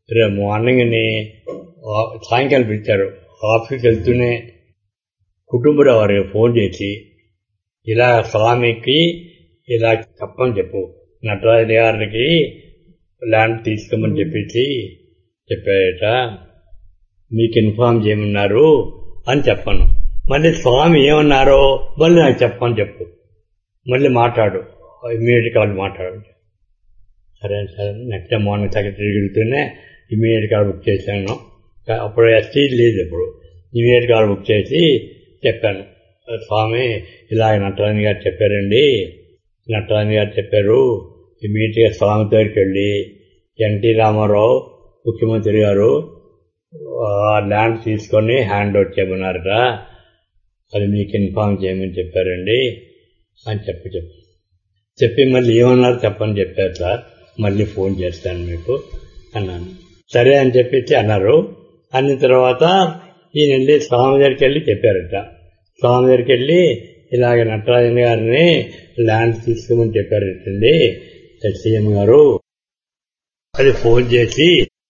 రేపు మార్నింగ్ని ఆ- సాయంకాలం పిలిచారు ఆఫీస్కి వెళ్తూనే కుటుంబరావు వారికి ఫోన్ చేసి ఇలా స్వామికి ఇలా చెప్పని చెప్పు నటరాజు గారికి ల్యాండ్ తీసుకోమని చెప్పేసి చెప్పారట మీకు ఇన్ఫార్మ్ చేయమన్నారు అని చెప్పాను మళ్ళీ స్వామి ఏమన్నారో మళ్ళీ నాకు చెప్పని చెప్పు మళ్ళీ మాట్లాడు ఇమీడియట్ కాల్ మాట్లాడు సరే సరే నెక్స్ట్ మార్నింగ్ సెక్రటరీ వెళ్తూనే ఇమీడియట్ కాల్ బుక్ చేశాను అప్పుడు ఎస్టీ లేదు ఇప్పుడు ఇమీడియట్ కాల్ బుక్ చేసి చెప్పాను స్వామి ఇలాగ నటరాజు గారు చెప్పారండి నటరాజు గారు చెప్పారు ఇమీడియట్గా స్వామి దగ్గరికి వెళ్ళి ఎన్టీ రామారావు ముఖ్యమంత్రి గారు ఆ ల్యాండ్ తీసుకొని హ్యాండ్ ఓవర్ చేయమన్నారట అది మీకు ఇన్ఫార్మ్ చేయమని చెప్పారండి అని చెప్పి చెప్పి చెప్పి మళ్ళీ ఏమన్నారు చెప్పని చెప్పారు సార్ మళ్ళీ ఫోన్ చేస్తాను మీకు అన్నాను సరే అని చెప్పేసి అన్నారు అన్న తర్వాత ఈయన వెళ్ళి స్వామి దగ్గరికి వెళ్ళి చెప్పారట స్వామి దగ్గరికి వెళ్ళి ఇలాగ నటరాజన్ గారిని ల్యాండ్ తీసుకోమని చెప్పారటండి సీఎం గారు అది ఫోన్ చేసి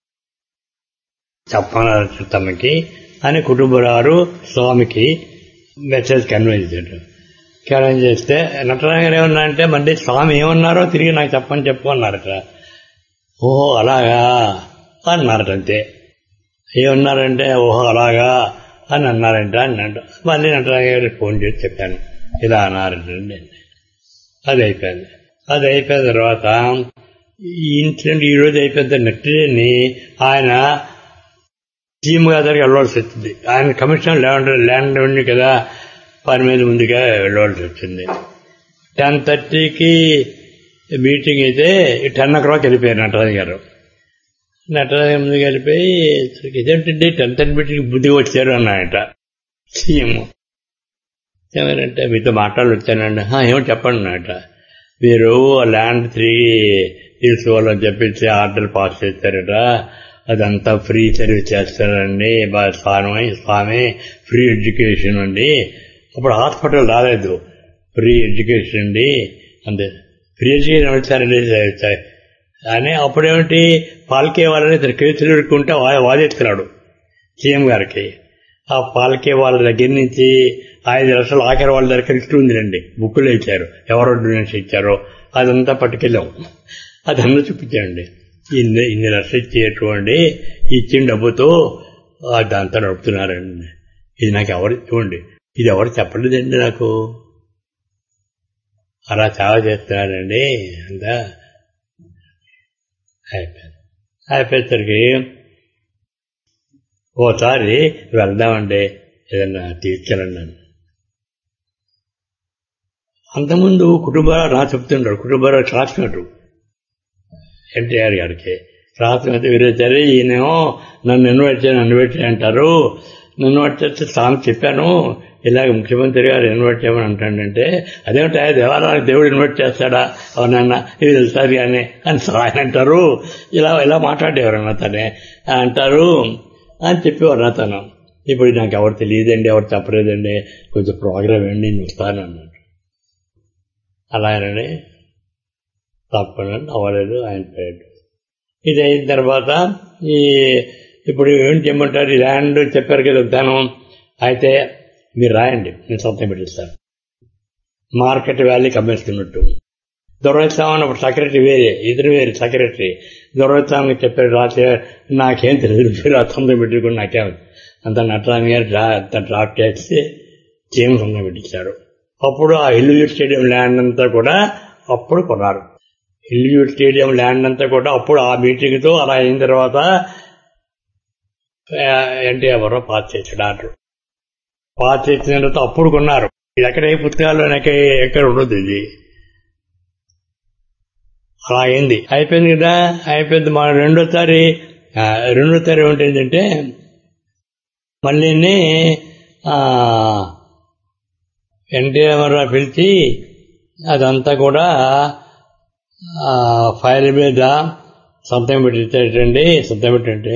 చెప్పన్నారు తమకి అని కుటుంబరారు స్వామికి మెసేజ్ కన్వే చేశాడు కన్వే చేస్తే నటరాజన్ గారు ఏమన్నా అంటే మళ్ళీ స్వామి ఏమన్నారో తిరిగి నాకు చెప్పని చెప్పు అన్నారట ఓహో అలాగా అన్నారట అంతే ఏమన్నారంటే ఓహో అలాగా అని అన్నారంట అన్నాడు మళ్ళీ నటరాజన్ గారికి ఫోన్ చేసి చెప్పాను ఇలా అన్నారంటండి అది అయిపోయింది అది అయిపోయిన తర్వాత ఈ ఇన్సిడెంట్ ఈ రోజు అయిపోయిన నెక్స్ట్ని ఆయన సీఎం గారి దగ్గరికి వెళ్ళవలసి వచ్చింది ఆయన కమిషన్ ల్యాండ్ ల్యాండ్ ఉంది కదా పని మీద ముందుగా వెళ్ళవలసి వచ్చింది టెన్ థర్టీకి మీటింగ్ అయితే టెన్ ఓ క్లాక్ వెళ్ళిపోయారు నటరాజు గారు నటరాజు గారు ముందుకు వెళ్ళిపోయి ఇదేంటండి టెన్ థర్టీ మీటింగ్ బుద్ధిగా వచ్చారు అన్నాయట సీఎం ఏమనంటే మీతో మాట్లాడి వచ్చానండి "హా, ఏమో చెప్పండి అన్నట మీరు ల్యాండ్ తిరిగి తీసుకోవాలని చెప్పేసి ఆర్డర్ పాస్ చేశారట అదంతా ఫ్రీ సర్వీస్ చేస్తారండి బా- స్వామి స్వామి ఫ్రీ ఎడ్యుకేషన్ అండి అప్పుడు హాస్పిటల్ రాలేదు ఫ్రీ ఎడ్యుకేషన్ అండి అంతే ఫ్రీ ఎడ్యుకేషన్ వచ్చారండి అని అప్పుడేమిటి పాల్కే వాళ్ళని ఇతను కేసులు ఎడుకుంటే వాదిస్తున్నాడు సీఎం గారికి ఆ పాలకే వాళ్ళ దగ్గర నుంచి ఐదు లక్షలు ఆఖరి వాళ్ళ దగ్గర లిస్ట్ ఉందిలండి బుక్కులు ఇచ్చారు ఎవరు డొనేషన్ ఇచ్చారో అదంతా పట్టుకెళ్ళాం అదన్నా చూపించాండి ఇన్ని ఇన్ని లక్షలు ఇచ్చేటువంటి ఇచ్చిన డబ్బుతో అదంతా నడుపుతున్నారండి ఇది నాకు ఎవరు చూడండి ఇది ఎవరు చెప్పలేదండి నాకు అలా చాలా చేస్తున్నారండి అంతా అయిపోయింది అయిపోయేసరికి ఓసారి వెళ్దామండి ఏదన్నా తీసుకెళ్ళండి అని అంతకుముందు కుటుంబాలు రా చెప్తుంటారు కుటుంబాలు క్లాస్మేట్ ఎన్టీఆర్ గారికి క్లాస్మేట్ వీరేసారి ఈయనేమో నన్ను ఇన్వైట్ చేయ ఇన్వైట్ చేయ అంటారు నన్ను ఇన్వైట్ చేస్తే సామె చెప్పాను ఇలాగ ముఖ్యమంత్రి గారు ఇన్వైట్ చేయమని అంటాడంటే అదేమిటి ఆ దేవాలయానికి దేవుడు ఇన్వైట్ చేస్తాడా అవునన్నా ఇది వెళ్తారు కానీ అని ఆయన అంటారు ఇలా ఇలా మాట్లాడేవారు అతనే అంటారు అని చెప్పేవారు అతను ఇప్పుడు నాకు ఎవరు తెలియదండి ఎవరు చెప్పలేదండి కొంచెం ప్రోగ్రామ్ ఏంటి నేను వస్తాను అన్నాడు అలాగనే తప్పకుండా అవ్వలేదు ఆయన పోయాడు ఇది అయిన తర్వాత ఈ ఇప్పుడు ఏం చేయమంటారు ఈ ల్యాండ్ చెప్పారు కదా ధనం అయితే మీరు రాయండి నేను సొంతం పెట్టిస్తాను మార్కెట్ వాల్యూకి అమ్మేస్తున్నట్టు దొరస్వామి అప్పుడు సెక్రటరీ వేరే ఇద్దరు వేరే సెక్రటరీ దొరస్వామికి చెప్పారు రాసే నాకేం తెలియదు మీరు ఆ సొంతం పెట్టుకుని నాకేం అంత నటరాని గారు డ్రా అంత డ్రాఫ్ట్ చేసి చేయం సొంతం పెట్టించారు అప్పుడు ఆ ఇల్లు స్టేడియం ల్యాండ్ అంతా కూడా అప్పుడు కొన్నారు ఇల్లు స్టేడియం ల్యాండ్ అంతా కూడా అప్పుడు ఆ మీటింగ్తో అలా అయిన తర్వాత ఎన్టీఆర్ పాస్ చేశాడు ఆర్డర్ పాస్ చేసిన తర్వాత అప్పుడు కొన్నారు ఇది ఎక్కడ ఏ పుస్తకాల్లో ఎక్కడ ఉండదు ఇది అలా అయింది అయిపోయింది కదా అయిపోయింది మన రెండోసారి ఆ, రెండోసారి ఏమిటంటే మళ్ళీ ఎన్టీఆర్ పిలిచి అదంతా కూడా ఆ, ఫైల్ మీద సొంతం పెట్టించాడండి సొంతం పెట్టండి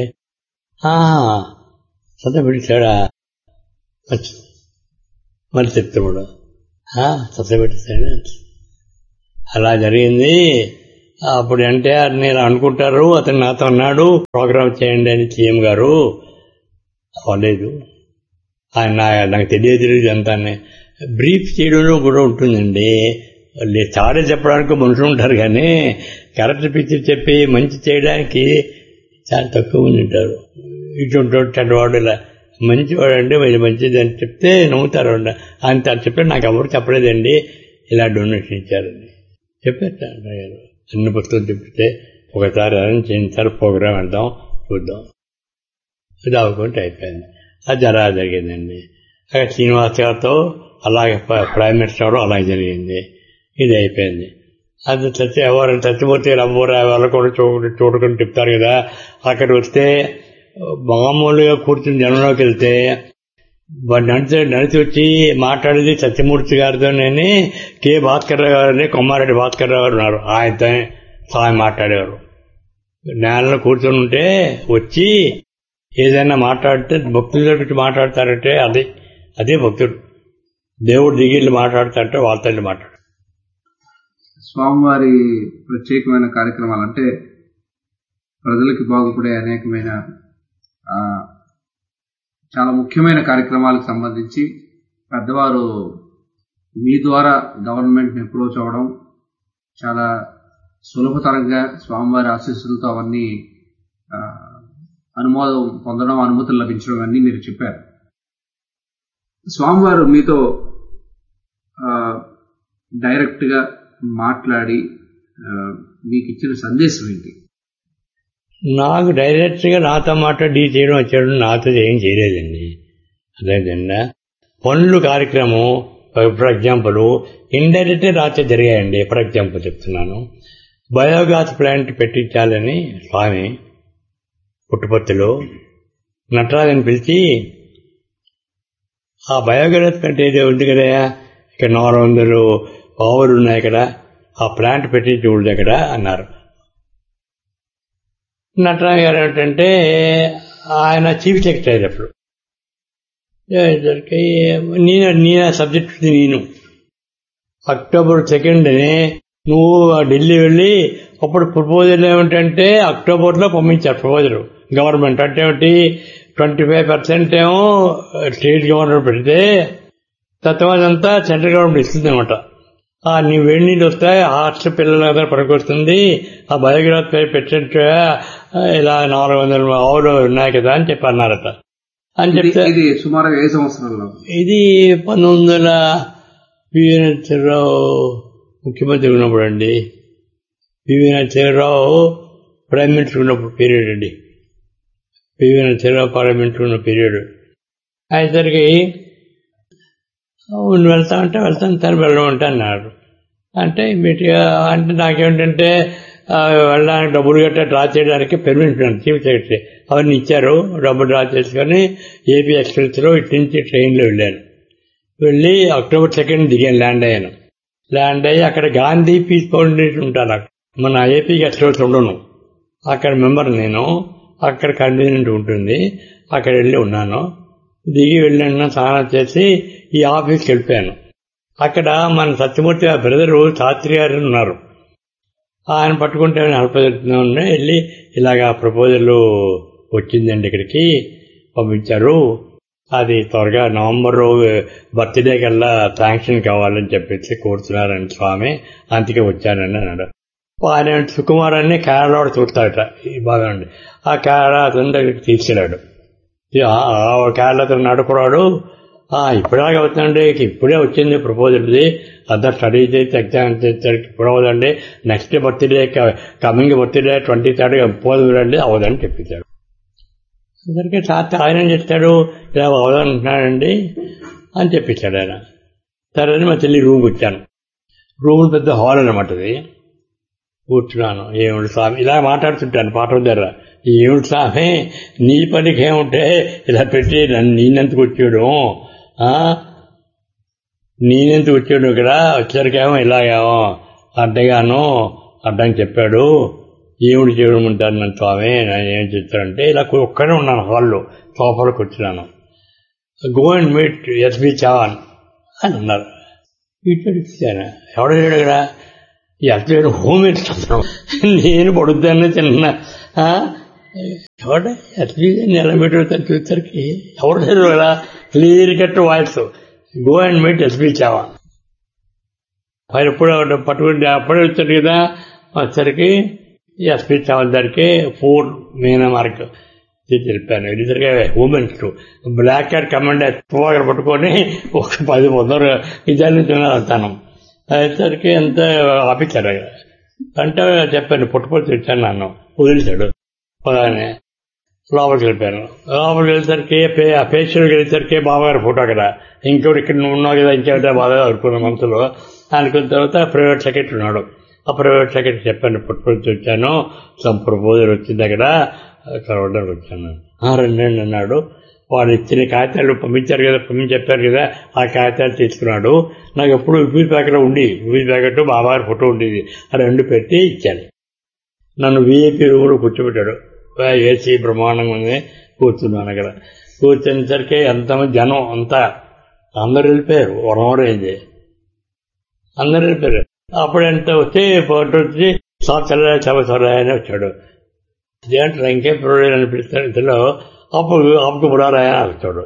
సొంతం పెట్టించాడా మంచి మరి చెప్తాడు సొంతం పెట్టించాడు అలా జరిగింది అప్పుడు అంటే నేను అనుకుంటారు అతను నాతో అన్నాడు ప్రోగ్రామ్ చేయండి అని సీఎం గారు అవ్వలేదు ఆయన నా- నాకు తెలియదు తెలియదు అంతా బ్రీఫ్ చేయడంలో కూడా ఉంటుందండి వాళ్ళు చాలా చెప్పడానికి మనుషులు ఉంటారు కానీ కరెక్ట్ పిక్చర్ చెప్పి మంచి చేయడానికి చాలా తక్కువ మంది ఉంటారు ఇటువంటి వాడు ఇలా మంచివాడు అంటే మరి మంచిది అని చెప్తే నమ్ముతారు వాళ్ళు. ఆయన తాను చెప్పారు నాకు ఎవరు చెప్పలేదండి ఇలా డొనేషన్ ఇచ్చారని చెప్పారు అన్నయ్య గారు అన్ని పుస్తకం చెప్తే ఒకసారి అరేంజ్ చేయండి సార్ ప్రోగ్రామ్ వెళ్దాం చూద్దాం ఇది అవ్వకుంటే అయిపోయింది అది అలా జరిగిందండి అక్కడ శ్రీనివాస్ గారితో అలాగే ప్ర- ప్రైమ్ మినిస్టర్ గారు అలాగే జరిగింది ఇది అయిపోయింది అది చచ్చి ఎవరు చచ్చిపోతే రమ్మూరా వాళ్ళు కూడా చూడు చూడుకుని చెప్తారు కదా అక్కడ వస్తే మామూలుగా కూర్చుని జనంలోకి వెళ్తే వాడు నడిచి నడిచి వచ్చి మాట్లాడేది సత్యమూర్తి గారితో నేను కె భాస్కర్ రావు గారిని కొమ్మారెడ్డి భాస్కర్ రావు గారు ఉన్నారు ఆయనతో స్వామి మాట్లాడేవారు నేలలో కూర్చొని ఉంటే వచ్చి ఏదైనా మాట్లాడితే భక్తుల గురించి మాట్లాడతారంటే అది అదే భక్తుడు దేవుడు దిగిళ్ళు మాట్లాడతారంటే వాళ్ళతో మాట్లాడు స్వామివారి ప్రత్యేకమైన కార్యక్రమాలు అంటే ప్రజలకి బాగుపడే అనేకమైన ఆ, చాలా ముఖ్యమైన కార్యక్రమాలకు సంబంధించి పెద్దవారు మీ ద్వారా గవర్నమెంట్ని అప్రోచ్ అవ్వడం చాలా సులభతరంగా స్వామివారి ఆశీస్సులతో అవన్నీ ఆ, అనుమోదం పొందడం అనుమతులు లభించడం అన్నీ మీరు చెప్పారు స్వామివారు మీతో ఆ, డైరెక్ట్గా మాట్లాడి ఆ, మీకు ఇచ్చిన సందేశం ఏంటి నాకు డైరెక్ట్ గా నాతో మాట్లాడి డీ చేయడం వచ్చాడు నాతో ఏం చేయలేదండి అదేవిధంగా పనులు కార్యక్రమం ఫర్ ఎగ్జాంపుల్ ఇండైరెక్ట్ రాత్రి జరిగాయండి ఫర్ ఎగ్జాంపుల్ చెప్తున్నాను బయోగ్యాస్ ప్లాంట్ పెట్టించాలని స్వామి పుట్టుపత్తిలో నటరాజని పిలిచి ఆ బయోగ్యాస్ ప్లాంట్ ఏదో ఉంది కదా ఇక్కడ నాలుగు వందలు ఆవులు ఉన్నాయి ఇక్కడ ఆ ప్లాంట్ పెట్టి చూడదు ఇక్కడ అన్నారు నటరాజు గారు ఏంటంటే ఆయన చీఫ్ సెక్రటరీ అప్పుడు ఇద్దరికి నేను నేను సబ్జెక్ట్ నేను అక్టోబర్ సెకండ్ని నువ్వు ఢిల్లీ వెళ్ళి అప్పుడు ప్రపోజల్ ఏమిటంటే అక్టోబర్లో పంపించారు ప్రపోజల్ గవర్నమెంట్ అంటే ఏమిటి ట్వంటీ ఫైవ్ పర్సెంట్ ఏమో స్టేట్ గవర్నమెంట్ పెడితే తత్వాదంతా సెంట్రల్ గవర్నమెంట్ ఇస్తుంది అనమాట ఆ నీ వేడి నీళ్ళు వస్తాయి హార్ట్స్ పిల్లల దగ్గర పనికొస్తుంది ఆ బయోగ్రాఫ్ పెట్టినట్టు ఇలా నాలుగు వందల ఆవులు ఉన్నాయి కదా అని చెప్పి అన్నారట అని ఇది చెప్తే ఇది సుమారుగా ఏ సంవత్సరంలో ఇది పంతొమ్మిది వందల పివి నరసింహరావు ముఖ్యమంత్రి ఉన్నప్పుడు అండి పివి నరసింహరావు ప్రైమ్ మినిస్టర్ ఉన్నప్పుడు పీరియడ్ అండి పివి నరసింహరావు పార్లమెంట్ ఉన్న పీరియడ్ అయ్యేసరికి "అవును, వెళ్తా అంటే వెళ్తాను తను వెళ్ళమంటే అన్నారు అంటే ఇమీడియట్గా అంటే నాకేమిటంటే ఆ, వెళ్ళడానికి డబ్బులు గట్రా డ్రా చేయడానికి పెర్మిషన్ చీఫ్ సెక్రటరీ అవన్నీ ఇచ్చారు డబ్బులు డ్రా చేసుకొని ఏపీ ఎక్స్ప్రెస్లో ఇటు నుంచి ట్రైన్లో వెళ్ళాను వెళ్ళి అక్టోబర్ సెకండ్ దిగాను ల్యాండ్ అయ్యాను ల్యాండ్ అయ్యి అక్కడ గాంధీ పీస్ ఫౌండేషన్ ఉంటాను అక్కడ మన ఏపీ గెస్ట్ హౌస్ ఉండను అక్కడ మెంబర్ నేను అక్కడ కన్వీనియంట్ ఉంటుంది అక్కడ వెళ్ళి ఉన్నాను దిగి వెళ్ళిన స్నానం చేసి ఈ ఆఫీస్కి వెళ్ళిపోయాను అక్కడ మన సత్యమూర్తి గారి బ్రదరు శాస్త్రి గారు ఉన్నారు ఆయన పట్టుకుంటే నలపజెప్తున్నా వెళ్ళి ఇలాగా ప్రపోజల్ వచ్చిందండి ఇక్కడికి పంపించారు అది త్వరగా నవంబర్ బర్త్డే కల్లా శాంక్షన్ కావాలని చెప్పేసి కోరుతున్నారని స్వామి అందుకే వచ్చానని అన్నాడు ఆయన సుకుమార్ అని కేరళ చూస్తాడట ఈ బాగా ఉండి ఆ కేరళ అతని దగ్గరికి తీసుకెళ్ళాడు కేరళ అతను నడుపురాడు ఇప్పుడాగా అవుతుందండి ఇప్పుడే వచ్చింది ప్రపోజల్ది అందరు స్టడీ చేసి ఎగ్జామ్ చేసేసరికి ఇప్పుడు అవ్వదండి next birthday coming birthday twenty third పోదండి అవ్వదని చెప్పించాడు అందరికీ తాత ఆయన ఏం చెప్తాడు ఇలా అవదంటున్నాడండి అని చెప్పించాడు ఆయన సరే అని మా చెల్లి రూమ్కి వచ్చాను రూమ్ పెద్ద హాల్ అనమాట అది కూర్చున్నాను ఏమిటి స్వామి ఇలా మాట్లాడుతుంటాను పాట దగ్గర ఏమిటి స్వామి నీ పనికి ఏముంటే ఇలా పెట్టి నన్ను నేనెందుకు వచ్చాడు నేనెందుకు వచ్చాడు ఇక్కడ వచ్చరికేమో ఇలాగేమో అడ్డగాను అడ్డం చెప్పాడు ఏమిటి చేయడం ఉంటారు నన్ను స్వామి నేను ఏం చెప్తాడంటే ఇలా ఒక్కడే ఉన్నాను హాల్లో సోఫాలో కూర్చున్నాను go and meet SB Chavan అని అన్నారు ఇచ్చాను ఎవడు లేడు ఇక్కడ ఎట్లా హోమ్ ఇస్తాను నేను పడుతాను చిన్న చూడండి ఎట్లా నిలబెట్టుతాను చూసరికి ఎవరు తెలియదా clear cut voice go and meet SP Chavan మరి ఎప్పుడు పట్టుకుంటే అప్పుడే వచ్చాడు కదా వచ్చరికి ఎస్పీ చావల్ దగ్గరికి ఫోర్ మీనా మార్క్ తెలిపాను ఇద్దరికే ఉమెన్స్ బ్లాక్ కార్డ్ కమాండ్ తువాగలు పట్టుకొని ఒక పది ముందర ఇద్దరిని తినాలంతాను అయ్యేసరికి ఎంత ఆపించారు అంటే చెప్పాను పుట్టుపడి తెచ్చాను నన్ను వదిలిచాడు పదాన్ని లోపలికి వెళ్ళిపోయాను లోపలికి వెళ్ళేసరికి పేషెంట్కి వెళ్ళేసరికి బాబాగారు ఫోటో కదా ఇంకోటి ఇక్కడ నువ్వు ఉన్నావు కదా ఇంకేమిటా బాగా అనుకున్న మనసులో అనుకున్న తర్వాత ప్రైవేట్ సెక్రటరీ ఉన్నాడు ఆ ప్రైవేట్ సెక్రటరీ చెప్పాను పుట్టుపడి వచ్చాను సమ్ ప్రపోజల్ వచ్చింది అక్కడ కలవడానికి వచ్చాను రెండు రెండు అన్నాడు వాడు ఇచ్చిన కాగితాలు పంపించారు కదా పంపించి చెప్పారు కదా ఆ కాగితాలు తీసుకున్నాడు నాకు ఎప్పుడు విపీ ప్యాకెట్ ఉండి విపీ ప్యాకెట్ బాబాగారి ఫోటో ఉండేది ఆ రెండు పెట్టి ఇచ్చాను నన్ను వీఐపీ రూమ్లో కూర్చోబెట్టాడు ఏసీ బ్రహ్మాండంగా ఉంది కూర్చున్నాను అక్కడ కూర్చునేసరికి ఎంతమంది జనం అంతా అందరు వెళ్ళిపోయారు వరం అయింది అందరు వెళ్ళిపోయారు అప్పుడు ఎంత వచ్చి ఫోటో వచ్చి సార్ చవసరా అని వచ్చాడు అదేంటారు ఇంకేం ప్రోడక్ట్ అనిపిస్తాడు ఇంతలో అప్పుడు అప్పుడు బుడారాయ అని వచ్చాడు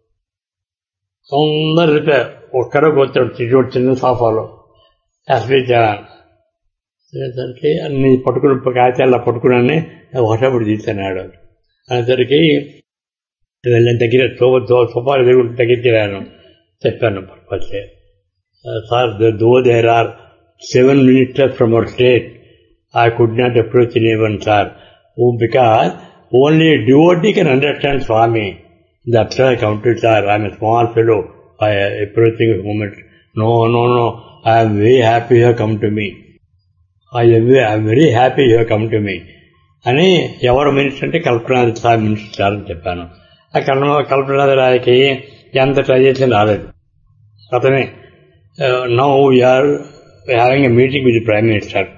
అందరు వెళ్ళిపోయారు ఒక్కడే కూర్చోడు చిన్నోడు చిన్న సాఫాలో ఎస్పీ జవాన్ అనేసరికి అన్ని పట్టుకుని కాగితాల్లో పట్టుకుని ఒకటప్పుడు తీసాడు అనేసరికి వెళ్ళిన దగ్గర సోఫాలు ఎదురు దగ్గరికి వెళ్ళాను చెప్పాను purpose sir though there are seven minutes from our state I could not approach in even sir because only devotee can understand Swami that's I counted sir I'm small fellow I approaching moment no no no I'm very happy you come to me I'm very happy you come to me అని ఎవరు minister అంటే కల్పనాథ్ sir minister sir అని చెప్పాను ఆ కల్ప కల్పనాథ్ రాయకి ఎంత try చేసినా రాలేదు అతనే now we are having a meeting with prime minister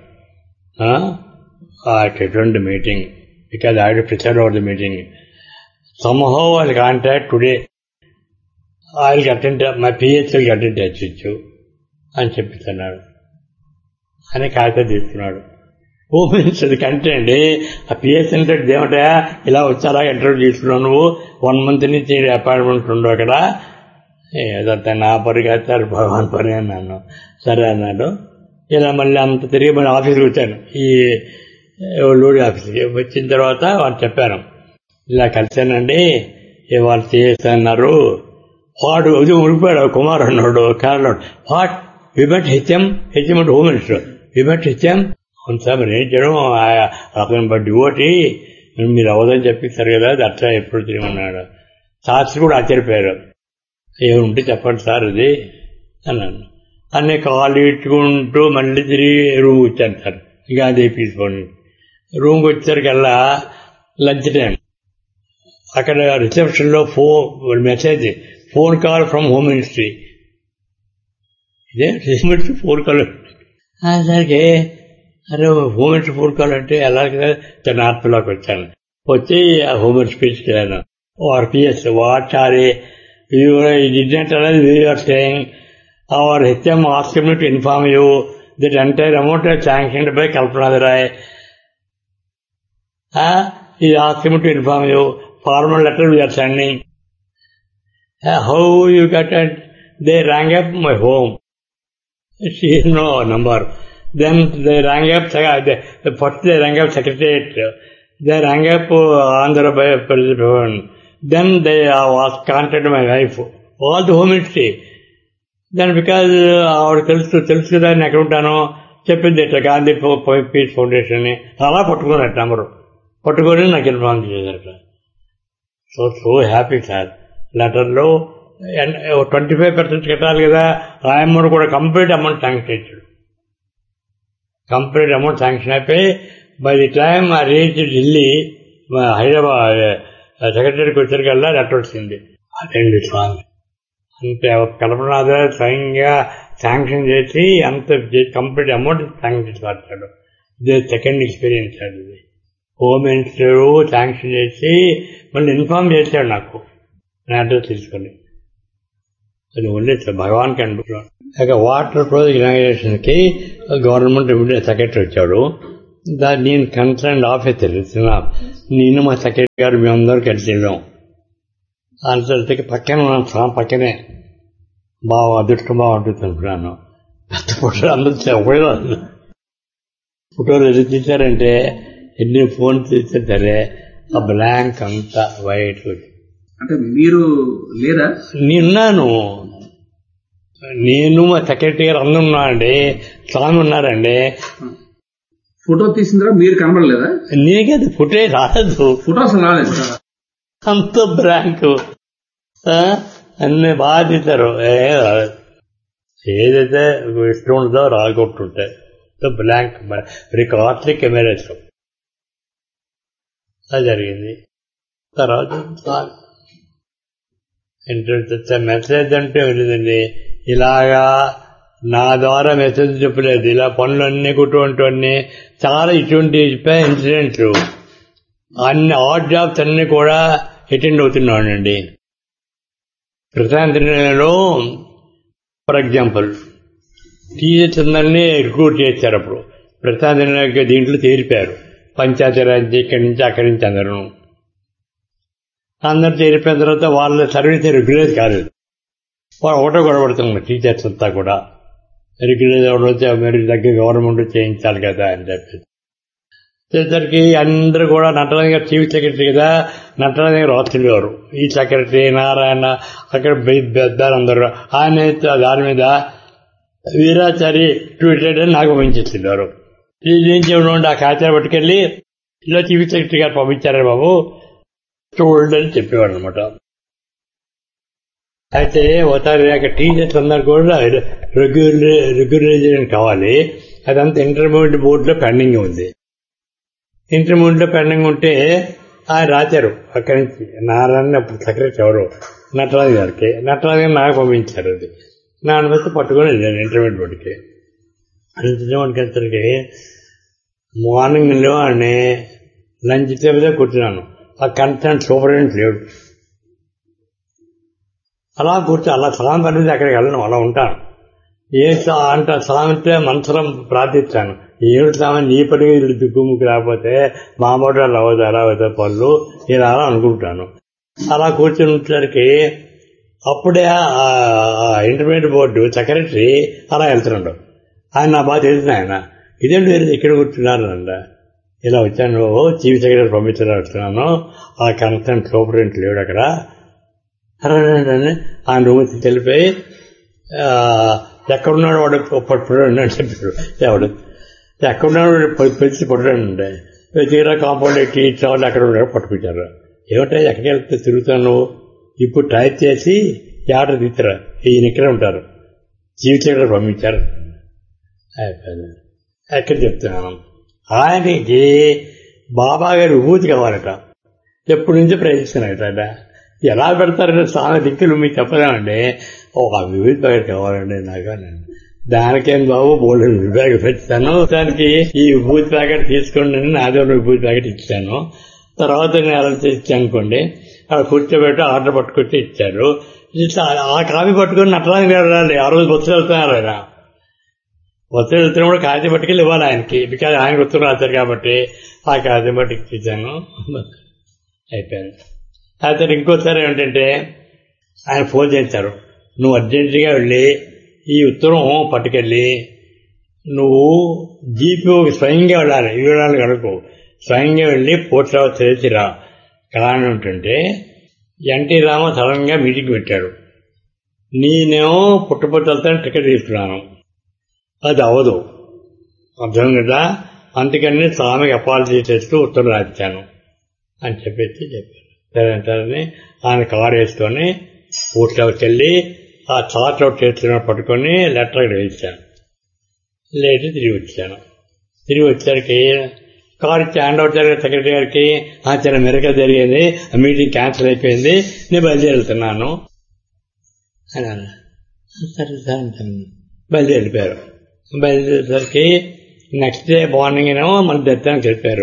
I returned the meeting because I had to preside over the meeting. Somehow I'll contact today. I'll get in touch, my PH will get in touch with you అని చెప్పిస్తున్నాడు అని కాగితం తీసుకున్నాడు ఓ means అది కంటే అండి ఆ PS అంటే ఏమంటా ఇలా వచ్చారా ఇంటర్వ్యూ తీసుకున్నావు నువ్వు వన్ మంత్ నుంచి అపాయింట్మెంట్ ఉండవు అక్కడ ఏదంతా నా పని కాదు భగవాన్ పని అన్నాను సరే అన్నాడు ఇలా మళ్ళీ అంత తిరిగి మళ్ళీ ఆఫీస్కి వచ్చాను ఈ లోడి ఆఫీస్కి వచ్చిన తర్వాత వాళ్ళు చెప్పాను ఇలా కలిశానండి వాళ్ళు చేస్తున్నారు వాడు ఇది ఉడిపోయాడు కుమార్ అన్నాడు కారణాడు వాట్ విమెట్ హెచ్ఎం హెచ్ఎం అంటే హోమ్ మినిస్టర్ విమెట్ హెచ్ఎం అవును సార్ మరి ఏం చేయడం అతను బట్టి ఓటి మీరు అవదని చెప్పిస్తారు కదా అది అట్లా ఎప్పుడు తిరిగిన్నాడు శాస్త్రి కూడా ఆశ్చర్యపోయారు ఏముంటే చెప్పండి సార్ ఇది అన్నాను అన్నీ కాలు ఇట్టుకుంటూ మళ్ళీ తిరిగి రూమ్ వచ్చాను సార్ ఇక అదే తీసుకోండి రూమ్కి వచ్చేసరికల్లా లంచ్ టైం అక్కడ రిసెప్షన్లో phone message phone call from home ministry ఇదే మినిస్ట్రీ ఫోన్ కాల్ సరికి అరే హోమ్ మినిస్ట్రీ ఫోన్ కాల్ అంటే ఎలాగ నార్త్లోకి వచ్చాను వచ్చి ఆ హోమ్ మినిస్టర్ స్పీచ్కి వెళ్ళాను RPS what are you did not అనేది we are saying our HM asked me to inform you that entire amount is sanctioned by Kalpana Rai. Uh, he asked me to inform you. Formal letter we are sending. Uh, how you got it? They rang up my home. She has no number. Then they rang up, they, first they rang up secretariat. They rang up uh, Andhra President. Then they uh, was contacted my wife. All the home ministry. దాని because ఆవిడ తెలుసు తెలుసు కదా నేను ఎక్కడ ఉంటానో చెప్పింది ఇట్లా గాంధీ పీస్ ఫౌండేషన్ అని అలా పట్టుకున్నట్టు నెంబరు పట్టుకొని నాకు ఇన్ఫార్మ్ చేశారు సో సో హ్యాపీ సార్ లెటర్లో ట్వంటీ ఫైవ్ పర్సెంట్ కట్టాలి కదా ఆ అమౌంట్ కూడా కంప్లీట్ అమౌంట్ శాంక్షన్ ఇచ్చాడు కంప్లీట్ అమౌంట్ శాంక్షన్ అయిపోయి బై ది టైమ్ ఆ రీచ్ ఢిల్లీ హైదరాబాద్ సెక్రటరీకి వచ్చేసరికల్లా లెటర్ వచ్చింది అదేంటి స్వామి అంతే కల్పనాథ స్వయంగా శాంక్షన్ చేసి అంత కంప్లీట్ అమౌంట్ శాంక్షన్ చేసి పడతాడు ఇదే సెకండ్ ఎక్స్పీరియన్స్ అది ఇది హోమ్ మినిస్టర్ శాంక్షన్ చేసి మళ్ళీ ఇన్ఫార్మ్ చేశాడు నాకు నా అడ్రస్ తీసుకొని అది ఓన్లీ భగవాన్కి అనుకుంటున్నాను ఇక వాటర్ ప్రాజెక్ట్ ఇనాగ్రేషన్కి గవర్నమెంట్ ఇమీడియట్ సెక్రటరీ వచ్చాడు దా నేను కన్సర్న్ ఆఫీసర్ నేను మా సెక్రటరీ గారు మేమందరం కలిసి వెళ్ళాం అంతటికి పక్కన ఉన్నాం స్వామి పక్కనే బాగా అదృష్టం బాగా అడుగుతున్నాను పెద్ద ఫోటోలు అందరూ చెప్పలేదు ఫోటోలు ఎన్ని తీశారంటే ఎన్ని ఫోన్ తీస్తే సరే ఆ బ్లాంక్ అంతా వైట్ అంటే మీరు లేదా నేనున్నాను నేను మా సెక్రటరీ గారు అందరూ ఉన్నారండి స్వామి ఉన్నారండి ఫోటో తీసిన తర్వాత మీరు కనబడలేదా నీకే అది ఫుటే రాదు ఫోటో అసలు రాలేదు అంత బ్లాంక్ ఆ, అన్ని బాగా తీశారు ఏ రాలేదు. ఏదైతే ఇష్టం ఉంటుందో రాగొట్టుంటే బ్లాంక్ వెరీ కాస్ట్లీ కెమెరాస్ అది జరిగింది తర్వాత ఇంటర్వ్యూ మెసేజ్ అంటే ఉండదండి ఇలాగా నా ద్వారా మెసేజ్ చెప్పలేదు ఇలా పనులన్నీ కుటుంబన్నీ చాలా ఇటువంటి ఇన్సిడెంట్లు అన్ని ఆడ్ జాబ్స్ అన్ని కూడా అటెండ్ అవుతున్నానండి ప్రశాంతిలో ఫర్ ఎగ్జాంపుల్ టీచర్స్ అందరినీ రిక్రూట్ చేశారు అప్పుడు ప్రశాంతి దీంట్లో చేరిపారు పంచాయతీరాజ్ ఇక్కడి నుంచి అక్కడి నుంచి అందరూ అందరు చేరిపోయిన తర్వాత వాళ్ళ సర్వీస్ రెగ్యులైజ్ కాలేదు వాళ్ళు ఒకటో గొడవడుతున్నారు టీచర్స్ అంతా కూడా రెగ్యులైజ్ అవ్వడం వచ్చి మీరు దగ్గర గవర్నమెంట్ చేయించాలి కదా అని చెప్పి వచ్చేసరికి అందరూ కూడా నటరాజు గారు చీఫ్ సెక్రటరీ కదా నటరాజు గారు రాస్తుండేవారు ఈ సెక్రటరీ నారాయణ అక్కడ పెద్దారు అందరూ ఆయన దాని మీద వీరాచారి ట్వీటెడ్ అని నాకు పంపించేస్తున్నారు ఏం చేయడం ఆ కాచార పట్టుకెళ్ళి ఇలా చీఫ్ సెక్రటరీ గారు పంపించారు బాబు చూడండి అని చెప్పేవాడు అనమాట అయితే ఒకసారి అక్కడ టీచర్స్ అందరు కూడా రెగ్యులర్ రెగ్యులరైజేషన్ కావాలి అదంతా ఇంటర్మీడియట్ బోర్డులో పెండింగ్ ఉంది ఇంటర్మీడియట్ లో పెండింగ్ ఉంటే ఆయన రాశారు అక్కడి నుంచి నారాయణ అప్పుడు సెక్రటరీ ఎవరు నటరాజు గారికి నటరాజు గారు నాకు పంపించారు అది నా అనుమతి పట్టుకొని వెళ్ళాను ఇంటర్మీడియట్ బోర్డుకి ఇంటర్మీడియట్కి వచ్చరికి మార్నింగ్ లేవని లంచ్ టైంలో కూర్చున్నాను ఆ కంటెంట్ సూపరింటెండెంట్ లేడు అలా కూర్చో అలా సలాం పడింది అక్కడికి వెళ్ళను అలా ఉంటాను ఏ సా- అంట సామెతే మనసులో ప్రార్థిస్తాను ఏడు సామె నీ పడిగా ఇల్లు దిక్కుముక్కు రాకపోతే మా మాట అలా అవుతుంది అలా అవుతుంది పనులు నేను అలా అనుకుంటాను అలా కూర్చుని వచ్చేసరికి అప్పుడే ఆ ఇంటర్మీడియట్ బోర్డు సెక్రటరీ అలా వెళ్తున్నాడు ఆయన నా బాగా తెలిసిన ఆయన ఇదేంటి మీరు ఇక్కడ కూర్చున్నారు అంట ఇలా వచ్చాను చీఫ్ సెక్రటరీ పంపించారు వస్తున్నాను ఆ కన్సర్న్ సూపరింట్ లేడు అక్కడ అని ఆయన రూమ్ తెలిపోయి ఎక్కడున్నాడు వాడు పట్టుకున్నాడు అని చెప్పారు ఎవడు ఎక్కడున్నాడు వాడు పిలిచి పట్టుడండి తీరా కాంపౌండ్ ఎక్కి వాళ్ళు ఎక్కడ ఉన్నాడు పట్టుకుంటారు ఏమంటే ఎక్కడికి వెళ్తే తిరుగుతాను ఇప్పుడు టైప్ చేసి ఆర్డర్ తీస్తారా ఈయన ఇక్కడే ఉంటారు చీఫ్ సెక్రటరీ పంపించారు అయిపోయింది ఎక్కడ చెప్తున్నాను ఆయనకి బాబా గారి విభూతి కావాలట ఎప్పటి నుంచి ప్రయత్నిస్తున్నాడట ఎలా పెడతారంటే చాలా దిక్కులు మీకు చెప్పలేమండి ఒక విభూతి ప్యాకెట్ కావాలండి నాకు అన్నాను. దానికేం బాబు బోల్డ్ విభూతి ప్యాకెట్ పెట్టాను దానికి ఈ విభూతి ప్యాకెట్ తీసుకోండి అని నాదే ఒక విభూతి ప్యాకెట్ ఇచ్చాను తర్వాత నేను ఎలా ఇచ్చాను అనుకోండి అక్కడ కూర్చోబెట్టి ఆర్డర్ పట్టుకొచ్చి ఇచ్చారు ఇట్లా ఆ కాపీ పట్టుకొని నటరాజు గారు రాలి ఆ రోజు బస్సు వెళ్తున్నారు ఆయన బస్సు వెళ్తున్నప్పుడు కాగితం పట్టుకెళ్ళి ఇవ్వాలి ఆయనకి బికాజ్ ఆయన ఉత్తరం రాశారు కాబట్టి ఆ కాగితం పట్టుకు ఇచ్చాను అయిపోయింది అయితే ఇంకోసారి ఏంటంటే ఆయన ఫోన్ చేశారు నువ్వు అర్జెంటుగా వెళ్ళి ఈ ఉత్తరం పట్టుకెళ్ళి నువ్వు జీపీఓకి స్వయంగా వెళ్ళాలి ఇవ్వడానికి అడుగు స్వయంగా వెళ్ళి పోస్ట్ ఆఫీస్ చేసిరా కారణం ఏంటంటే ఎన్టీ రామ సడన్ గా మీటింగ్ పెట్టాడు నేనేమో పుట్టపొట్టలతో టికెట్ తీసుకున్నాను అది అవదు అర్థం కదా అందుకని స్వామికి అపాలజీ చేస్తూ ఉత్తరం రాశాను అని చెప్పేసి చెప్పారు సరే అంటారని ఆయన కారు వేసుకొని పోస్ట్ ఆఫీస్కి వెళ్ళి ఆ చార్ట్ అవుట్ చేస్తున్న పట్టుకొని లెటర్ అక్కడ వేయించాను లేచి తిరిగి వచ్చాను తిరిగి వచ్చేసరికి కారు ఇచ్చి హ్యాండ్ అవుట్ జరిగిన సెక్రటరీ గారికి ఆ చిన్న మెరక జరిగింది ఆ మీటింగ్ క్యాన్సిల్ అయిపోయింది నేను బయలుదేరుతున్నాను అని అన్నా. సరే సార్ అంటాను బయలుదేరి వెళ్ళిపోయారు బయలుదేరేసరికి నెక్స్ట్ డే మార్నింగ్ ఏమో మన దర్శనానికి వెళ్ళిపోయారు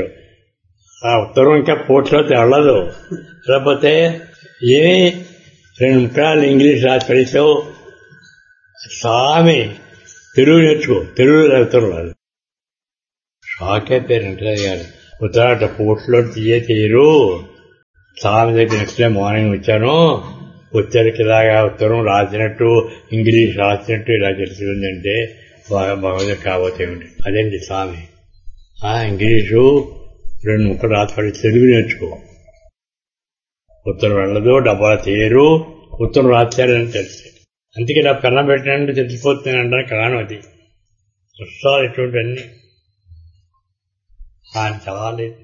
ఆ ఉత్తరం ఇంకా పోర్ట్లో వెళ్ళదు లేకపోతే ఏమి రెండు ముక్కలు ఇంగ్లీష్ రాసి పడేసావు స్వామి తెలుగు నేర్చుకో తెలుగు చదువుతారు వాళ్ళు షాక్ అయిపోయారు ఇంటర్ గారు ఉత్తరాట పోట్లో తీయ తీయరు స్వామి దగ్గర నెక్స్ట్ డే మార్నింగ్ వచ్చాను వచ్చరికి ఇలాగా ఉత్తరం రాసినట్టు ఇంగ్లీష్ రాసినట్టు ఇలా తెలిసిందంటే బాగా భగవద్గీత కాబోతే ఏమిటి అదేంటి స్వామి ఆ ఇంగ్లీషు రెండు ముక్కలు రాత్రి తెలుగు నేర్చుకో ఉత్తరం వెళ్ళదు డబ్బా తీయరు ఉత్తరం రాశారని తెలిసి అందుకే నా పెన్న పెట్టినట్టు తెలిసిపోతుంది అంటే కారణం అది కష్టాలు ఇటువంటివన్నీ ఆయన చదవలేదు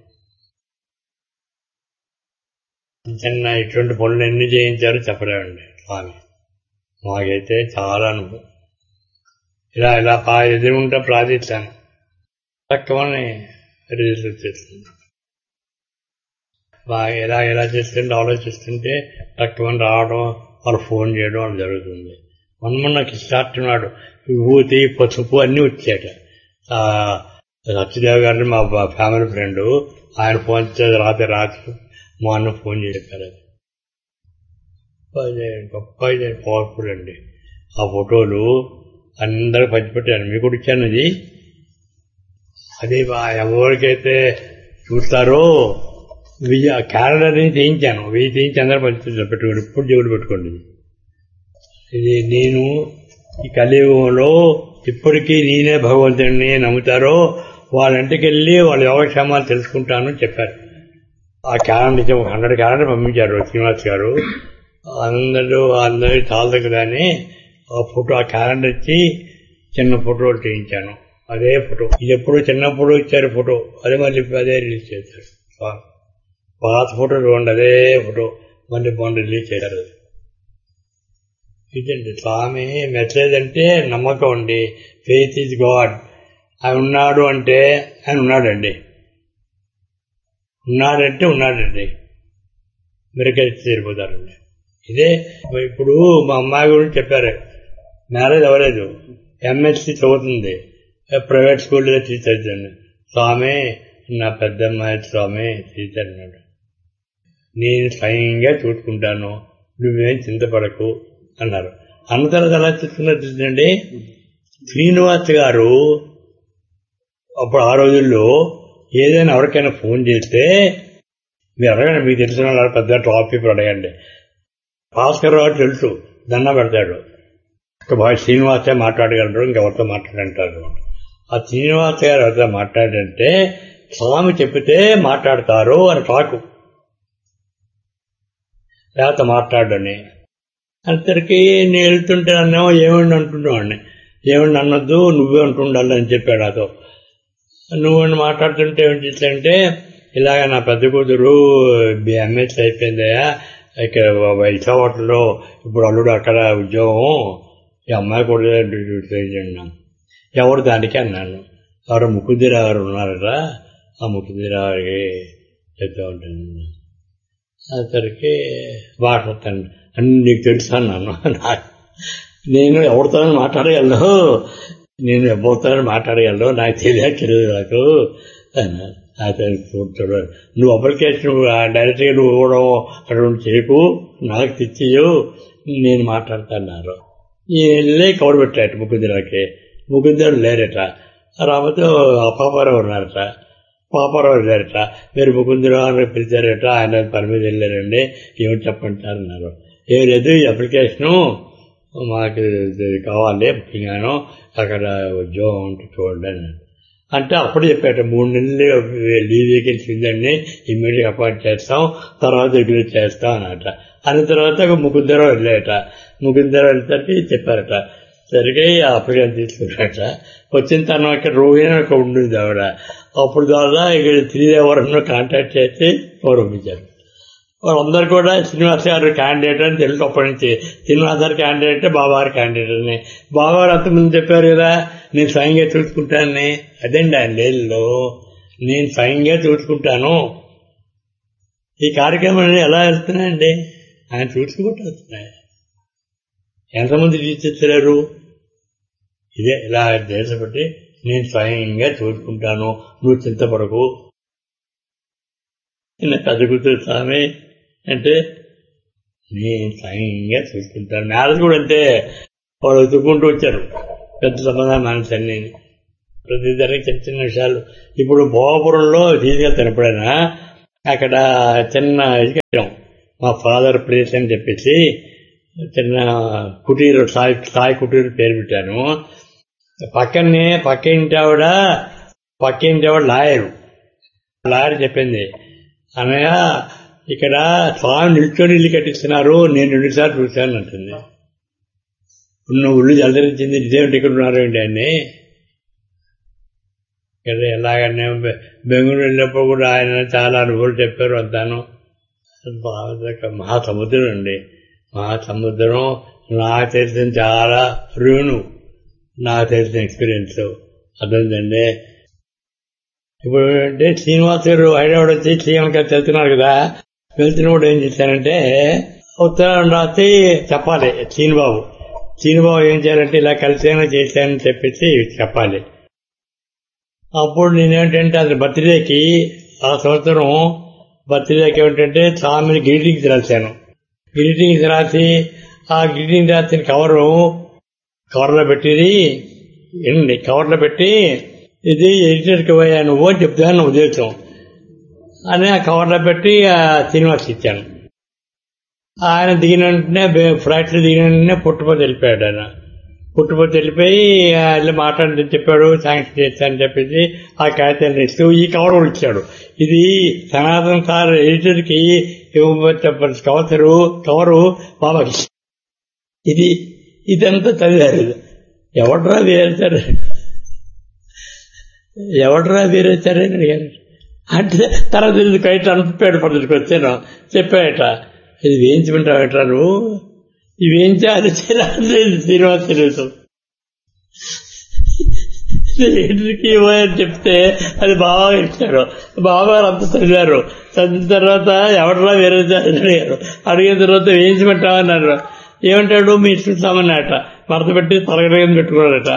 చిన్న ఇటువంటి పనులు ఎన్ని చేయించారో చెప్పలేమండి స్వామి మాకైతే చాలా అనుభవం ఇలా ఇలా పా ఎదురుంటే ప్రార్థించాను తక్కువని రిజల్ట్ వచ్చేస్తుంది బాగా ఎలా ఎలా చేస్తుంటే ఆలోచిస్తుంటే తక్కువని రావడం వాళ్ళు ఫోన్ చేయడం అని జరుగుతుంది మొన్న నాకు ఇష్టాడుతున్నాడు విభూతి పసుపు అన్నీ వచ్చాట సత్యదేవ్ గారిని మా ఫ్యామిలీ ఫ్రెండ్ ఆయన ఫోన్ చేసి రాత్రి రాత్రి మా అన్న ఫోన్ చేసి చెప్పారు అది గొప్ప పవర్ఫుల్ అండి ఆ ఫోటోలు అందరూ పంచిపెట్టాను మీకు కూడా ఇచ్చాను అది అది ఎవరికైతే చూస్తారో వెయ్యి క్యాలెండర్ని తీయించాను వెయ్యి తీయించి అందరూ పంచుతుంది పెట్టుకోండి ఇప్పుడు జోడు పెట్టుకోండి ఇది నేను ఈ కలియుగంలో ఇప్పటికీ నేనే భగవంతుడిని నమ్ముతారో వాళ్ళ ఇంటికి వెళ్ళి వాళ్ళ యోగక్షేమాలు తెలుసుకుంటాను చెప్పారు ఆ క్యాలెండర్ ఇచ్చి ఒక హండ్రెడ్ క్యాలెండర్ పంపించారు శ్రీనివాస్ గారు అందరూ అందరి తాళ్ళ దగ్గరని ఆ ఫోటో ఆ క్యాలెండర్ ఇచ్చి చిన్న ఫోటోలు తీయించాను అదే ఫోటో ఇది ఎప్పుడు చిన్నప్పుడు ఇచ్చారు ఫోటో అదే మళ్ళీ అదే రిలీజ్ చేశారు పాత ఫోటో చూడండి అదే ఫోటో మళ్ళీ బాగుంది రిలీజ్ చేశారు అది ఇదండి స్వామి మెసేజ్ అంటే నమ్మకం అండి ఫెయిత్ ఈజ్ గాడ్ ఆయన ఉన్నాడు అంటే ఆయన ఉన్నాడండి ఉన్నాడంటే ఉన్నాడండి మెరికల్సి చేరిపోతారండి ఇదే ఇప్పుడు మా అమ్మాయి గురించి చెప్పారు మ్యారేజ్ అవ్వలేదు ఎంఎస్సి చదువుతుంది ప్రైవేట్ స్కూల్లో టీచర్ స్వామి నా పెద్ద అమ్మాయి స్వామి టీచర్ అన్నాడు నేను స్వయంగా చూసుకుంటాను నువ్వేం చింతపడకు అన్నారు అన్న తర్వాత ఎలా చూసుకున్నట్టుందండి శ్రీనివాస్ గారు అప్పుడు ఆ రోజుల్లో ఏదైనా ఎవరికైనా ఫోన్ చేస్తే మీరు అడగండి మీకు తెలిసిన వాళ్ళు పెద్ద టాపిక్ అడగండి భాస్కర్ రావు తెలుసు దండ పెడతాడు బాగా శ్రీనివాసే మాట్లాడగలరు ఇంకెవరితో మాట్లాడంటారు ఆ శ్రీనివాస్ గారు ఎవరితో మాట్లాడంటే స్వామి చెప్పితే మాట్లాడతారు అని టాకు లేకపోతే మాట్లాడని అంతరికి నేను వెళ్తుంటే నన్నేమో ఏమండి అంటున్నావాడిని ఏమండి అన్నద్దు నువ్వే అంటుండాలి అని చెప్పాడు అతో నువ్వు మాట్లాడుతుంటే ఏం చేశాడంటే ఇలాగ నా పెద్ద కూతురు ఎంఎస్ అయిపోయిందయ్యా ఇక్కడ వైశాఖలో ఇప్పుడు అల్లుడు అక్కడ ఉద్యోగం ఈ అమ్మాయి కూడా చేయండి ఎవరు దానికి అన్నాను ఎవరు ముకుందిరావు గారు ఉన్నారట ఆ ముకుందిరావుకి చెప్తా ఉంటాను అతనికి మాట్లాడతాను అని నీకు తెలుసా అన్నాను నేను ఎవరితో మాట్లాడగలను నేను ఎవరితో మాట్లాడగలను నాకు తెలియదు తెలియదు నాకు అతను చూడు నువ్వు అప్లికేషన్ డైరెక్ట్గా నువ్వు ఇవ్వడం అటువంటి చేయకు నాకు తెచ్చియు నేను మాట్లాడుతున్నారు వెళ్ళి కవర్ పెట్టాట ముకుందిరాకి ముకుందరు లేరట రాకపోతే పాపారావు ఉన్నారట పాపారావు లేరట మీరు ముకుందరావు అని పిలిచారట ఆయన పని మీద వెళ్ళారండి ఏమిటి చెప్పంటారన్నారు ఏం లేదు ఈ అప్లికేషను మాకు కావాలి ముఖ్యంగాను అక్కడ ఉద్యోగం ఉంటే చూడండి అన్నారు అంటే అప్పుడు చెప్పాట మూడు నెలలు లీవ్ వేకెన్సీ ఉందండి ఇమ్మీడియట్ అపాయింట్ చేస్తాం తర్వాత రెగ్యులేట్ చేస్తాం అన్నట అన్న తర్వాత ముకుందరం వెళ్ళాట ముకుందరం వెళ్తే చెప్పారట సరిగ్గా అప్లికేషన్ తీసుకున్నాట వచ్చిన తర్వాత రోహిణి ఒక ఉండింది ఆవిడ అప్పుడు ద్వారా ఇక్కడ తిరిగి ఎవరన్నా కాంటాక్ట్ చేసి పంపించారు వాళ్ళందరూ కూడా శ్రీనివాస్ గారు క్యాండిడేట్ అని తెలుసు అప్పటి నుంచి శ్రీనివాస్ గారు క్యాండిడేట్ బాబాగారు క్యాండిడేట్ అని బాబాగారు అంతకుముందు చెప్పారు కదా నేను స్వయంగా చూసుకుంటానని అదండి ఆయన లేదులో నేను స్వయంగా చూసుకుంటాను ఈ కార్యక్రమాలు ఎలా వెళ్తున్నాయండి ఆయన చూసుకుంటూ వస్తున్నాయి ఎంతమంది తీర్చిస్తారు ఇదే ఇలా దేశపట్టి నేను స్వయంగా చూసుకుంటాను నువ్వు చింతపడకు చిన్న పెద్ద కూతురు స్వామి అంటే నేను స్వయంగా చూసుకుంటాను మ్యారేజ్ కూడా అంతే వాళ్ళు వెతుక్కుంటూ వచ్చారు పెద్ద సమాధానం మనిషి అన్ని ప్రతి దానికి చిన్న చిన్న విషయాలు ఇప్పుడు భోగపురంలో తీసుకెళ్తాను ఎప్పుడైనా అక్కడ చిన్న ఇది కట్టాం మా ఫాదర్ ప్లేస్ అని చెప్పేసి చిన్న కుటీరు సాయి సాయి కుటీరు పేరు పెట్టాను పక్కనే పక్క ఇంటి ఆవిడ పక్క ఇంటి ఆవిడ లాయరు లాయర్ చెప్పింది అనగా ఇక్కడ స్వామి నిల్చొని ఇల్లు కట్టిస్తున్నారు నేను రెండుసార్లు చూశాను అంటుంది నువ్వు ఉళ్ళు జలదరించింది ఇదేమిటి ఇక్కడ ఉన్నారు ఏంటి అని ఇక్కడ ఎలాగనే బె- బెంగళూరు వెళ్ళినప్పుడు కూడా ఆయన చాలా అనుభవాలు చెప్పారు అంతాను బాగా మహాసముద్రం అండి మహాసముద్రం నాకు తెలిసిన చాలా రుణు నాకు తెలిసిన ఎక్స్పీరియన్స్ అర్థమైందండి ఇప్పుడు అంటే శ్రీనివాస్ గారు హైదరాబాద్ వచ్చి శ్రీనివాస్ గారు వెళ్తున్నారు కదా వెళ్తున్నప్పుడు ఏం చేశారంటే ఉత్తరం రాసి చెప్పాలి శ్రీనిబాబు శ్రీనిబాబు ఏం చేయాలంటే ఇలా కలిసేనా చేశానని చెప్పేసి చెప్పాలి అప్పుడు నేనేంటంటే అతని బర్త్డేకి ఆ సంవత్సరం బర్త్డేకి ఏమిటంటే స్వామిని గ్రీటింగ్స్ రాశాను గ్రీటింగ్స్ రాసి ఆ గ్రీటింగ్ రాసిన కవరు కవర్లో పెట్టిది ఏంటి కవర్లో పెట్టి ఇది ఎడిటర్కి పోయా నువ్వు అని చెప్తాను ఉద్దేశం అని ఆ కవర్లో పెట్టి ఆ శ్రీనివాస్ ఇచ్చాను ఆయన దిగిన వెంటనే ఫ్లైట్లో దిగిన వెంటనే పుట్టుపోతే వెళ్ళిపోయాడు ఆయన పుట్టుపోతే వెళ్ళిపోయి ఆ, వెళ్ళి మాట్లాడి చెప్పాడు శాంక్షన్ చేస్తానని చెప్పేసి ఆ కాగితాన్ని ఇస్తూ ఈ కవర్ కూడా ఇచ్చాడు ఇది సనాతన్ సార్ ఎడిటర్కి ఇవ్వబోతే కవసరు కవరు బాబాకి ఇది ఇదంతా చదివారు ఎవడ్రా వేరేశారు ఎవడ్రా వేరేశారని అడిగారు అంటే తర్వాత ఇది కైట్ అనుపాడు పద్ధతికి వచ్చాను చెప్పాయట ఇది వేయించమంటావు నువ్వు ఇవి వేయించాలి చేయలేదు శ్రీనివాస్ తెలుసు ఇంటికి ఇవ్వని చెప్తే అది బాగా ఇచ్చారు బాగా అంత చదివారు చదివిన తర్వాత ఎవడరా వేరే అడిగారు అడిగిన తర్వాత వేయించమంటామన్నారు ఏమంటాడు మీ ఇష్టం సామన్నట మరత పెట్టి తరగతి పెట్టుకున్నారట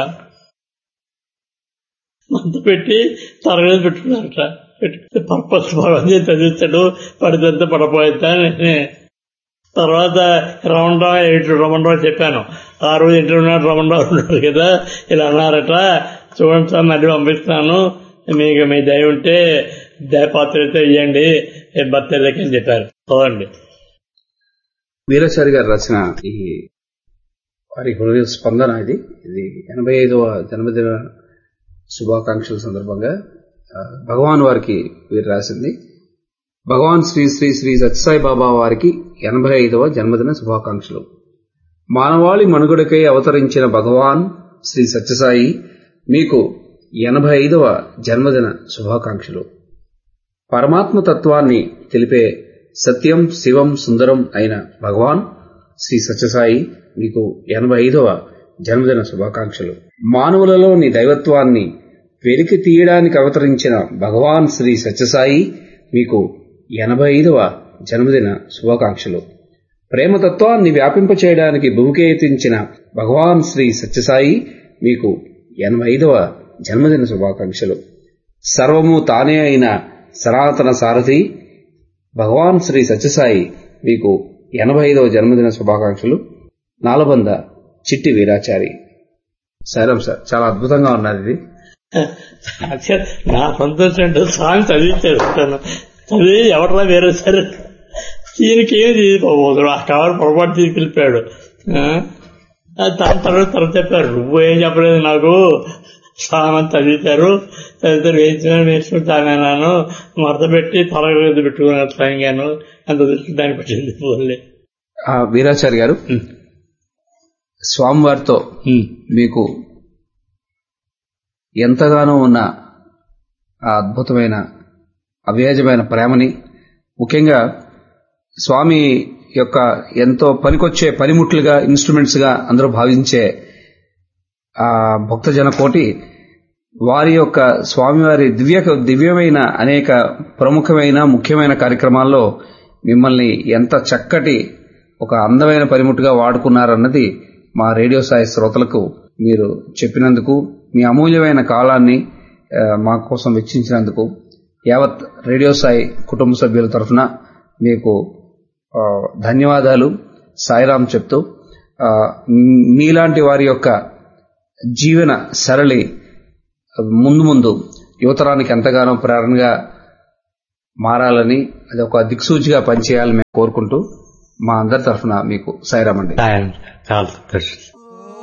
మంత పెట్టి తరగతి పెట్టుకున్నారట పెట్టుకుంటే పర్పస్ అదే చదివిస్తాడు పడితే పడపోయిద్దా అని తర్వాత రమణరావు ఎడిటర్ రమణరావు చెప్పాను ఆ రోజు ఇంటర్ ఉన్నాడు రమణరావు ఉన్నాడు కదా ఇలా అన్నారట చూడండి సార్ మళ్ళీ పంపిస్తున్నాను మీకు మీ దయ ఉంటే దయపాత్రతో ఇవ్వండి బర్త్డేకి అని చెప్పారు చూడండి వీరాచారి గారు రాసిన ఈ వారి హృదయ స్పందన ఇది ఇది ఎనభై ఐదవ జన్మదిన శుభాకాంక్షల సందర్భంగా ఆ, భగవాన్ వారికి వీరు రాసింది భగవాన్ శ్రీ శ్రీ శ్రీ సత్యసాయి బాబా వారికి ఎనభై ఐదవ జన్మదిన శుభాకాంక్షలు మానవాళి మనుగడకై అవతరించిన భగవాన్ శ్రీ సత్యసాయి మీకు ఎనభై ఐదవ జన్మదిన శుభాకాంక్షలు పరమాత్మ తత్వాన్ని తెలిపే సత్యం శివం సుందరం అయిన భగవాన్ శ్రీ సత్యసాయి మీకు ఎనభై ఐదవ జన్మదిన శుభాకాంక్షలు మానవులలోని దైవత్వాన్ని వెలికి తీయడానికి అవతరించిన భగవాన్ శ్రీ సత్యసాయి మీకు ఎనభై ఐదవ జన్మదిన శుభాకాంక్షలు ప్రేమతత్వాన్ని వ్యాపింపచేయడానికి భూమికేతించిన భగవాన్ శ్రీ సత్యసాయి మీకు ఎనభై ఐదవ జన్మదిన శుభాకాంక్షలు సర్వము తానే అయిన సనాతన సారథి భగవాన్ శ్రీ సత్యసాయి మీకు ఎనభై ఐదవ జన్మదిన శుభాకాంక్షలు నాలబంద చిట్టి వీరాచారి సరే సార్ చాలా అద్భుతంగా ఉన్నది ఇది అచ్చా, నా సంతోషం అంటే స్వామి చదివించేస్తాను చదివి ఎవడరా వేరే సరే దీనికి ఏమి తీసుకోబోదు ఆ కవర్ పొరపాటు తీసుకెళ్ళిపోయాడు ఆ? ఆ దాని తర్వాత తర్వాత చెప్పారు నువ్వు ఏం చెప్పలేదు నాకు స్వామి అని చదివితారు చదివితే వేయించిన వేసుకుంటాను మడత పెట్టి తలగదు పెట్టుకున్నారు స్వయంగాను అంత దృష్టి దానికి వచ్చింది పోలే ఆ వీరాచారి గారు స్వామివారితో మీకు ఎంతగానో ఉన్న ఆ అద్భుతమైన అవ్యాజమైన ప్రేమని ముఖ్యంగా స్వామి యొక్క ఎంతో పనికొచ్చే పనిముట్లుగా ఇన్స్ట్రుమెంట్స్ గా అందరూ భావించే ఆ భక్తజన కోటి వారి యొక్క స్వామివారి దివ్య దివ్యమైన అనేక ప్రముఖమైన ముఖ్యమైన కార్యక్రమాల్లో మిమ్మల్ని ఎంత చక్కటి ఒక అందమైన పనిముట్టుగా వాడుకున్నారన్నది మా రేడియో సాయి శ్రోతలకు మీరు చెప్పినందుకు మీ అమూల్యమైన కాలాన్ని ఆ, మా కోసం వెచ్చించినందుకు యావత్ రేడియో సాయి కుటుంబ సభ్యుల తరఫున మీకు ఆ, ధన్యవాదాలు సాయిరాం చెప్తూ ఆ, మీలాంటి వారి యొక్క జీవన సరళి ముందు ముందు యువతరానికి ఎంతగానో ప్రేరణగా మారాలని అది ఒక దిక్సూచిగా పనిచేయాలని మేము కోరుకుంటూ మా అందరి తరఫున మీకు సాయిరామండి చాలా సంతోషం